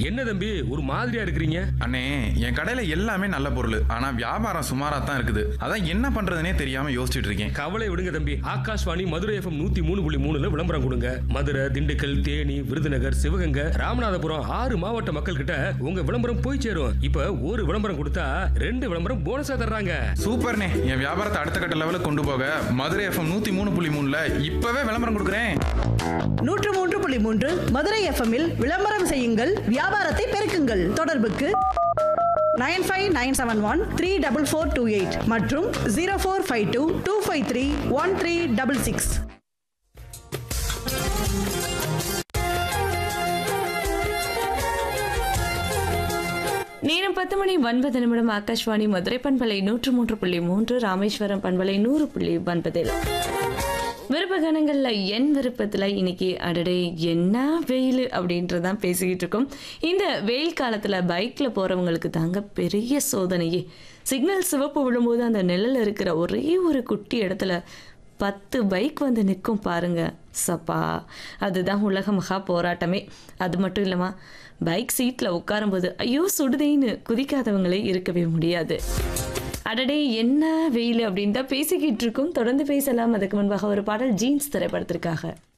என்ன தம்பி ஒரு மாதிரியா இருக்கிறீங்க அண்ணே என் கடையில எல்லாமே நல்ல பொருள் ஆனா வியாபாரம் சுமாரா தான் இருக்குது அதான் என்ன பண்றதுனே தெரியாம யோசிச்சுட்டு இருக்கேன் கவலை விடுங்க தம்பி ஆகாஷ்வாணி மதுரை எஃப்எம் நூத்தி மூணு புள்ளி மூணுல விளம்பரம் கொடுங்க மதுரை திண்டுக்கல் தேனி விருதுநகர் சிவகங்கை ராமநாதபுரம் ஆறு மாவட்ட மக்கள் கிட்ட உங்க விளம்பரம் போய் சேரும் இப்ப ஒரு விளம்பரம் கொடுத்தா ரெண்டு விளம்பரம் போனஸா தர்றாங்க சூப்பர்ண்ணே என் வியாபாரத்தை அடுத்த கட்ட லெவலுக்கு கொண்டு போக மதுரை எஃப்எம் நூத்தி மூணு புள்ளி மூணுல இப்பவே விளம்பரம் கொடுக்குறேன் நூற்று மூன்று புள்ளி மூன்று மதுரை எஃப்எம்மில் விளம்பரம் செய்யுங்கள் வியாபாரத்தை பெருக்குங்கள் தொடர்புக்கு nine five nine seven one three double four two eight மற்றும் zero four five two two five three one three double six நேரம் பத்து மணி ஒன்பது நிமிடம் ஆகாஷ்வாணி மதுரை பண்பலை நூற்று மூன்று புள்ளி மூன்று ராமேஸ்வரம் பண்பலை நூறு புள்ளி ஒன்பதில் விருப்ப கணங்கள்ல என் விருப்பத்துல இன்னைக்கு அடடே என்ன வெயில் அப்படின்றதான் பேசிக்கிட்டு இருக்கோம் இந்த வெயில் காலத்துல பைக்ல போறவங்களுக்கு தாங்க பெரிய சோதனையே சிக்னல் சிவப்பு விழும்போது அந்த நிழல்ல இருக்கிற ஒரே ஒரு குட்டி இடத்துல பத்து பைக் வந்து நிற்கும் பாருங்க சப்பா அதுதான் உலக மகா போராட்டமே அது மட்டும் இல்லைம்மா பைக் சீட்டில் உட்காரும்போது ஐயோ சுடுதேன்னு குதிக்காதவங்களே இருக்கவே முடியாது அடடே என்ன வெயில் அப்படின்னு தான் பேசிக்கிட்டு இருக்கோம் தொடர்ந்து பேசலாம் அதுக்கு முன்பாக ஒரு பாடல் ஜீன்ஸ் திரைப்படத்திற்காக